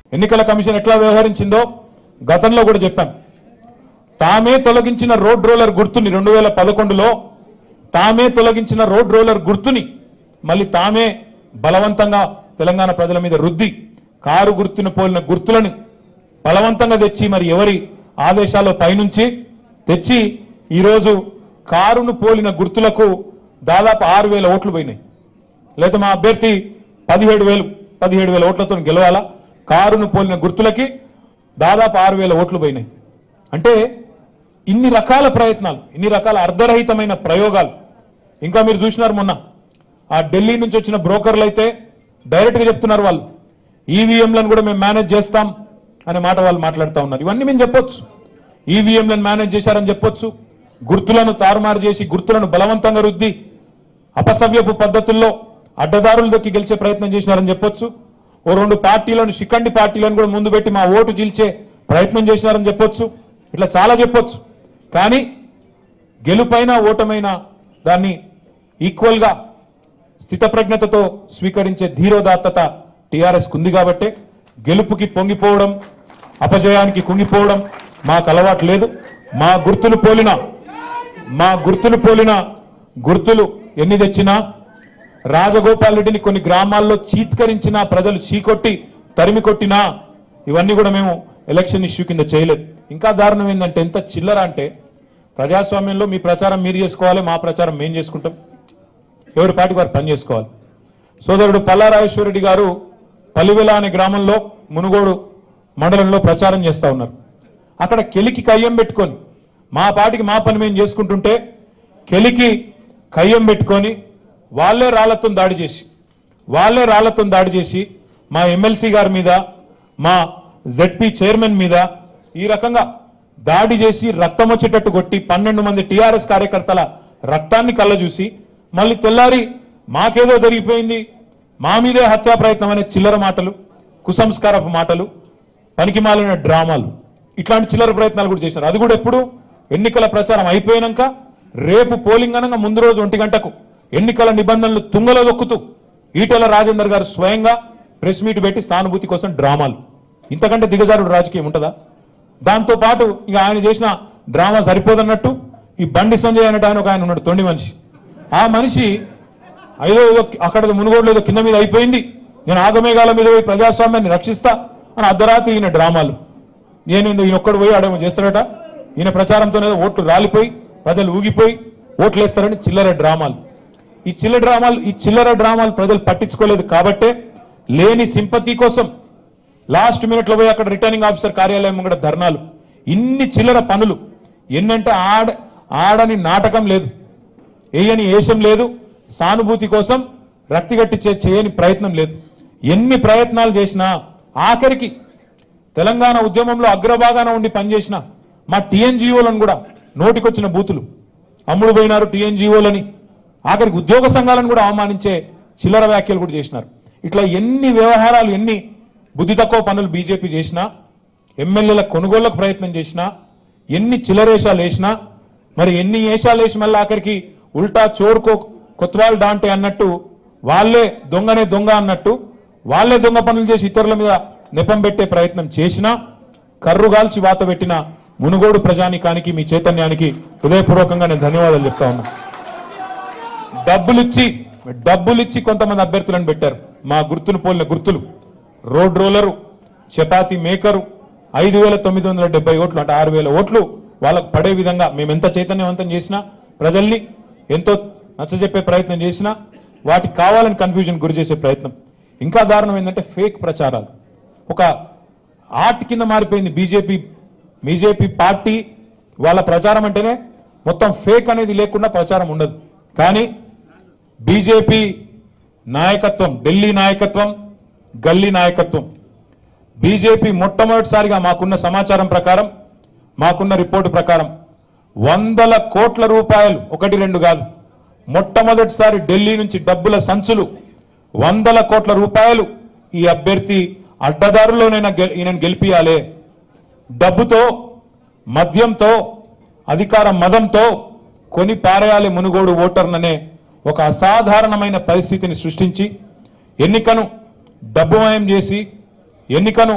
ఎన్నికల కమిషన్ ఎట్లా వ్యవహరించిందో గతంలో కూడా చెప్పాం తామే తొలగించిన రోడ్ రోలర్ గుర్తుని రెండు వేల పదకొండులో తామే తొలగించిన రోడ్ రోలర్ గుర్తుని మళ్ళీ తామే బలవంతంగా తెలంగాణ ప్రజల మీద రుద్ది కారు గుర్తును పోలిన గుర్తులను బలవంతంగా తెచ్చి మరి ఎవరి ఆదేశాల పైనుంచి తెచ్చి ఈరోజు కారును పోలిన గుర్తులకు దాదాపు ఆరు వేల ఓట్లు పోయినాయి లేదా మా అభ్యర్థి పదిహేడు వేలు పదిహేడు వేల ఓట్లతో గెలవాలా కారును పోలిన గుర్తులకి దాదాపు ఆరు వేల ఓట్లు పోయినాయి అంటే ఇన్ని రకాల ప్రయత్నాలు ఇన్ని రకాల అర్ధరహితమైన ప్రయోగాలు ఇంకా మీరు చూసినారు మొన్న ఆ ఢిల్లీ నుంచి వచ్చిన బ్రోకర్లు అయితే డైరెక్ట్గా చెప్తున్నారు వాళ్ళు ఈవీఎంలను కూడా మేము మేనేజ్ చేస్తాం అనే మాట వాళ్ళు మాట్లాడుతూ ఉన్నారు ఇవన్నీ మేము చెప్పొచ్చు ఈవీఎంలను మేనేజ్ చేశారని చెప్పొచ్చు గుర్తులను తారుమారు చేసి గుర్తులను బలవంతంగా రుద్ది అపసవ్యపు పద్ధతుల్లో అడ్డదారులు దొక్కి గెలిచే ప్రయత్నం చేసినారని చెప్పొచ్చు ఓ రెండు పార్టీలను శిఖండి పార్టీలను కూడా ముందు పెట్టి మా ఓటు చీల్చే ప్రయత్నం చేసినారని చెప్పొచ్చు ఇట్లా చాలా చెప్పొచ్చు కానీ గెలుపైన ఓటమైన దాన్ని ఈక్వల్గా స్థితప్రజ్ఞతతో స్వీకరించే ధీరోదాత్తత టీఆర్ఎస్ ఉంది కాబట్టే గెలుపుకి పొంగిపోవడం అపజయానికి కుంగిపోవడం మాకు అలవాటు లేదు మా గుర్తులు పోలిన మా గుర్తులు పోలిన గుర్తులు ఎన్ని తెచ్చినా రాజగోపాల్ రెడ్డిని కొన్ని గ్రామాల్లో చీత్కరించినా ప్రజలు చీకొట్టి తరిమి కొట్టినా ఇవన్నీ కూడా మేము ఎలక్షన్ ఇష్యూ కింద చేయలేదు ఇంకా దారుణం ఏంటంటే ఎంత చిల్లర అంటే ప్రజాస్వామ్యంలో మీ ప్రచారం మీరు చేసుకోవాలి మా ప్రచారం మేము చేసుకుంటాం ఎవరి పాటికి వారు పని చేసుకోవాలి సోదరుడు పల్లారాజేశ్వరరెడ్డి గారు పల్లివెల అనే గ్రామంలో మునుగోడు మండలంలో ప్రచారం చేస్తా ఉన్నారు అక్కడ కెలికి కయ్యం పెట్టుకొని మా పాటికి మా పని మేము చేసుకుంటుంటే కెలికి కయ్యం పెట్టుకొని వాళ్ళే రాళ్లతో దాడి చేసి వాళ్ళే రాళ్లతో దాడి చేసి మా ఎమ్మెల్సీ గారి మీద మా జెడ్పీ చైర్మన్ మీద ఈ రకంగా దాడి చేసి రక్తం వచ్చేటట్టు కొట్టి పన్నెండు మంది టీఆర్ఎస్ కార్యకర్తల రక్తాన్ని కళ్ళజూసి మళ్ళీ తెల్లారి మాకేదో జరిగిపోయింది మా మీదే హత్యా ప్రయత్నం అనే చిల్లర మాటలు కుసంస్కారపు మాటలు పనికిమాలిన డ్రామాలు ఇట్లాంటి చిల్లర ప్రయత్నాలు కూడా చేశారు అది కూడా ఎప్పుడు ఎన్నికల ప్రచారం అయిపోయినాక రేపు పోలింగ్ అనగా ముందు రోజు ఒంటి గంటకు ఎన్నికల నిబంధనలు తుంగలో దొక్కుతూ ఈటెల రాజేందర్ గారు స్వయంగా ప్రెస్ మీట్ పెట్టి సానుభూతి కోసం డ్రామాలు ఇంతకంటే దిగజారుడు రాజకీయం ఉంటుందా దాంతో పాటు ఇక ఆయన చేసిన డ్రామా సరిపోదన్నట్టు ఈ బండి సంజయ్ అనేట ఆయన ఒక ఆయన ఉన్నాడు తొండి మనిషి ఆ మనిషి ఏదో ఏదో అక్కడ మునుగోడులో ఏదో కింద మీద అయిపోయింది నేను ఆగమేఘాల మీద పోయి ప్రజాస్వామ్యాన్ని రక్షిస్తా అని అర్ధరాత్రి ఈయన డ్రామాలు నేను ఈయన ఒక్కడు పోయి ఆడేమో చేస్తాడట ఈయన ప్రచారంతోనే ఓట్లు రాలిపోయి ప్రజలు ఊగిపోయి ఓట్లు వేస్తారని చిల్లర డ్రామాలు ఈ చిల్లర డ్రామాలు ఈ చిల్లర డ్రామాలు ప్రజలు పట్టించుకోలేదు కాబట్టే లేని సింపతి కోసం లాస్ట్ మినిట్లో పోయి అక్కడ రిటర్నింగ్ ఆఫీసర్ కార్యాలయం ముంగడ ధర్నాలు ఇన్ని చిల్లర పనులు ఎన్నంటే ఆడ ఆడని నాటకం లేదు వేయని ఏషం లేదు సానుభూతి కోసం రక్తిగట్టి చే- చేయని ప్రయత్నం లేదు ఎన్ని ప్రయత్నాలు చేసినా ఆఖరికి తెలంగాణ ఉద్యమంలో అగ్రభాగాన ఉండి పనిచేసిన మా టీఎన్జిఓలను కూడా నోటికొచ్చిన బూతులు అమ్ముడు పోయినారు టీఎన్జిఓలని ఆఖరికి ఉద్యోగ సంఘాలను కూడా అవమానించే చిల్లర వ్యాఖ్యలు కూడా చేసినారు ఇట్లా ఎన్ని వ్యవహారాలు ఎన్ని బుద్ధి తక్కువ పనులు బీజేపీ చేసినా ఎమ్మెల్యేల కొనుగోళ్లకు ప్రయత్నం చేసినా ఎన్ని చిల్లరేషాలు వేసినా మరి ఎన్ని వేషాలు వేసి మళ్ళీ ఆఖరికి ఉల్టా చోరుకో కొత్వాల్ డాంటే అన్నట్టు వాళ్ళే దొంగనే దొంగ అన్నట్టు వాళ్ళే దొంగ పనులు చేసి ఇతరుల మీద నెపం పెట్టే ప్రయత్నం చేసినా కర్రుగాల్చి వాత పెట్టిన మునుగోడు ప్రజానికానికి మీ చైతన్యానికి హృదయపూర్వకంగా నేను ధన్యవాదాలు చెప్తా ఉన్నా డబ్బులిచ్చి డబ్బులిచ్చి కొంతమంది అభ్యర్థులను పెట్టారు మా గుర్తును పోలిన గుర్తులు రోడ్ రోలరు చపాతి మేకరు ఐదు వేల తొమ్మిది వందల డెబ్బై ఓట్లు అంటే ఆరు వేల ఓట్లు వాళ్ళకు పడే విధంగా మేము ఎంత చైతన్యవంతం చేసినా ప్రజల్ని ఎంతో నచ్చజెప్పే ప్రయత్నం చేసినా వాటికి కావాలని కన్ఫ్యూజన్ గురి చేసే ప్రయత్నం ఇంకా దారుణం ఏంటంటే ఫేక్ ప్రచారాలు ఒక ఆర్ట్ కింద మారిపోయింది బీజేపీ బీజేపీ పార్టీ వాళ్ళ ప్రచారం అంటేనే మొత్తం ఫేక్ అనేది లేకుండా ప్రచారం ఉండదు కానీ బీజేపీ నాయకత్వం ఢిల్లీ నాయకత్వం గల్లీ నాయకత్వం బీజేపీ మొట్టమొదటిసారిగా మాకున్న సమాచారం ప్రకారం మాకున్న రిపోర్టు ప్రకారం వందల కోట్ల రూపాయలు ఒకటి రెండు కాదు మొట్టమొదటిసారి ఢిల్లీ నుంచి డబ్బుల సంచులు వందల కోట్ల రూపాయలు ఈ అభ్యర్థి అడ్డదారులోనైనా గె- ఈయనను గెలిపియాలే డబ్బుతో మద్యంతో అధికార మదంతో కొని పారేయాలి మునుగోడు ఓటర్ననే ఒక అసాధారణమైన పరిస్థితిని సృష్టించి ఎన్నికను డబ్బుమయం చేసి ఎన్నికను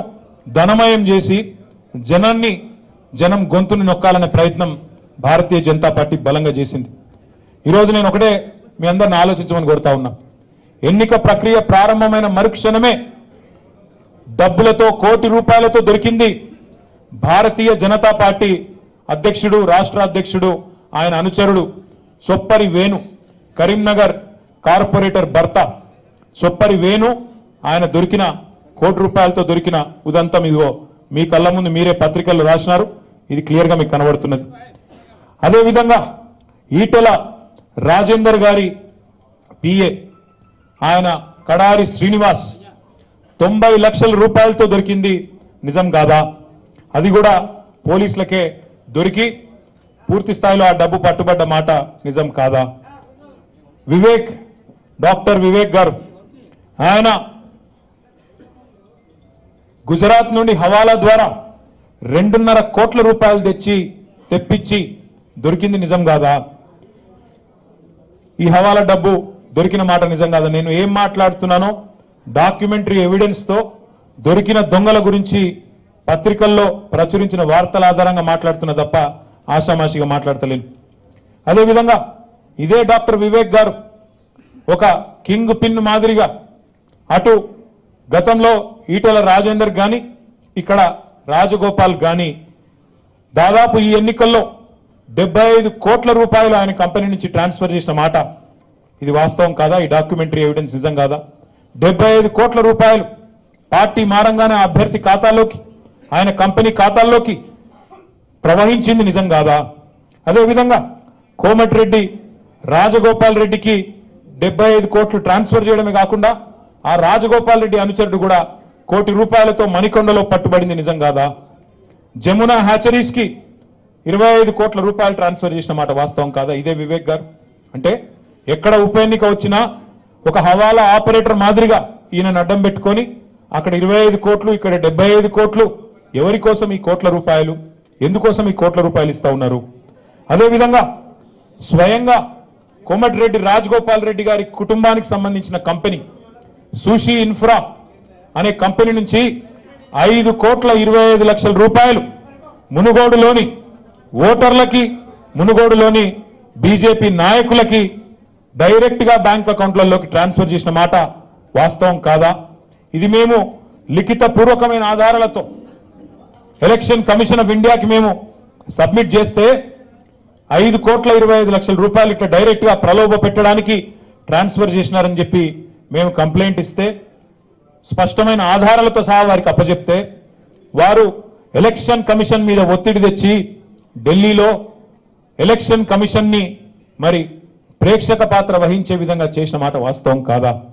ధనమయం చేసి జనాన్ని జనం గొంతుని నొక్కాలనే ప్రయత్నం భారతీయ జనతా పార్టీ బలంగా చేసింది ఈరోజు నేను ఒకటే మీ అందరిని ఆలోచించమని కోరుతా ఉన్నా ఎన్నిక ప్రక్రియ ప్రారంభమైన మరుక్షణమే డబ్బులతో కోటి రూపాయలతో దొరికింది భారతీయ జనతా పార్టీ అధ్యక్షుడు రాష్ట్ర అధ్యక్షుడు ఆయన అనుచరుడు సొప్పరి వేణు కరీంనగర్ కార్పొరేటర్ భర్త సొప్పరి వేణు ఆయన దొరికిన కోటి రూపాయలతో దొరికిన ఉదంతం ఇదిగో మీ కళ్ళ ముందు మీరే పత్రికల్లో రాసినారు ఇది క్లియర్గా మీకు కనబడుతున్నది అదేవిధంగా ఈటెల రాజేందర్ గారి పిఏ ఆయన కడారి శ్రీనివాస్ తొంభై లక్షల రూపాయలతో దొరికింది నిజం కాదా అది కూడా పోలీసులకే దొరికి పూర్తి స్థాయిలో ఆ డబ్బు పట్టుబడ్డ మాట నిజం కాదా వివేక్ డాక్టర్ వివేక్ గారు ఆయన గుజరాత్ నుండి హవాలా ద్వారా రెండున్నర కోట్ల రూపాయలు తెచ్చి తెప్పించి దొరికింది నిజం కాదా ఈ హవాలా డబ్బు దొరికిన మాట నిజం కాదా నేను ఏం మాట్లాడుతున్నానో డాక్యుమెంటరీ ఎవిడెన్స్ తో దొరికిన దొంగల గురించి పత్రికల్లో ప్రచురించిన వార్తల ఆధారంగా మాట్లాడుతున్నా తప్ప ఆషామాషిగా మాట్లాడతలేను అదేవిధంగా ఇదే డాక్టర్ వివేక్ గారు ఒక కింగ్ పిన్ మాదిరిగా అటు గతంలో ఈటల రాజేందర్ గాని ఇక్కడ రాజగోపాల్ గాని దాదాపు ఈ ఎన్నికల్లో డెబ్బై ఐదు కోట్ల రూపాయలు ఆయన కంపెనీ నుంచి ట్రాన్స్ఫర్ చేసిన మాట ఇది వాస్తవం కాదా ఈ డాక్యుమెంటరీ ఎవిడెన్స్ నిజం కాదా డెబ్బై ఐదు కోట్ల రూపాయలు పార్టీ మారంగానే ఆ అభ్యర్థి ఖాతాలోకి ఆయన కంపెనీ ఖాతాల్లోకి ప్రవహించింది నిజం కాదా అదేవిధంగా కోమటిరెడ్డి రాజగోపాల్ రెడ్డికి డెబ్బై ఐదు కోట్లు ట్రాన్స్ఫర్ చేయడమే కాకుండా ఆ రాజగోపాల్ రెడ్డి అనుచరుడు కూడా కోటి రూపాయలతో మణికొండలో పట్టుబడింది నిజం కాదా జమునా హ్యాచరీస్ కి ఇరవై ఐదు కోట్ల రూపాయలు ట్రాన్స్ఫర్ చేసిన మాట వాస్తవం కాదా ఇదే వివేక్ గారు అంటే ఎక్కడ ఉప ఎన్నిక వచ్చినా ఒక హవాలా ఆపరేటర్ మాదిరిగా ఈయన అడ్డం పెట్టుకొని అక్కడ ఇరవై ఐదు కోట్లు ఇక్కడ డెబ్బై ఐదు కోట్లు ఎవరి కోసం ఈ కోట్ల రూపాయలు ఎందుకోసం ఈ కోట్ల రూపాయలు ఇస్తా ఉన్నారు అదేవిధంగా స్వయంగా కోమటిరెడ్డి రాజగోపాల్ రెడ్డి గారి కుటుంబానికి సంబంధించిన కంపెనీ సుషి ఇన్ఫ్రా అనే కంపెనీ నుంచి ఐదు కోట్ల ఇరవై ఐదు లక్షల రూపాయలు మునుగోడులోని ఓటర్లకి మునుగోడులోని బీజేపీ నాయకులకి డైరెక్ట్ గా బ్యాంక్ అకౌంట్లలోకి ట్రాన్స్ఫర్ చేసిన మాట వాస్తవం కాదా ఇది మేము లిఖిత పూర్వకమైన ఆధారాలతో ఎలక్షన్ కమిషన్ ఆఫ్ ఇండియాకి మేము సబ్మిట్ చేస్తే ఐదు కోట్ల ఇరవై ఐదు లక్షల రూపాయలు ఇట్లా డైరెక్ట్ గా ప్రలోభ పెట్టడానికి ట్రాన్స్ఫర్ చేసినారని చెప్పి మేము కంప్లైంట్ ఇస్తే స్పష్టమైన ఆధారాలతో సహా వారికి అప్పచెప్తే వారు ఎలక్షన్ కమిషన్ మీద ఒత్తిడి తెచ్చి ఢిల్లీలో ఎలక్షన్ కమిషన్ ని మరి ప్రేక్షక పాత్ర వహించే విధంగా చేసిన మాట వాస్తవం కాదా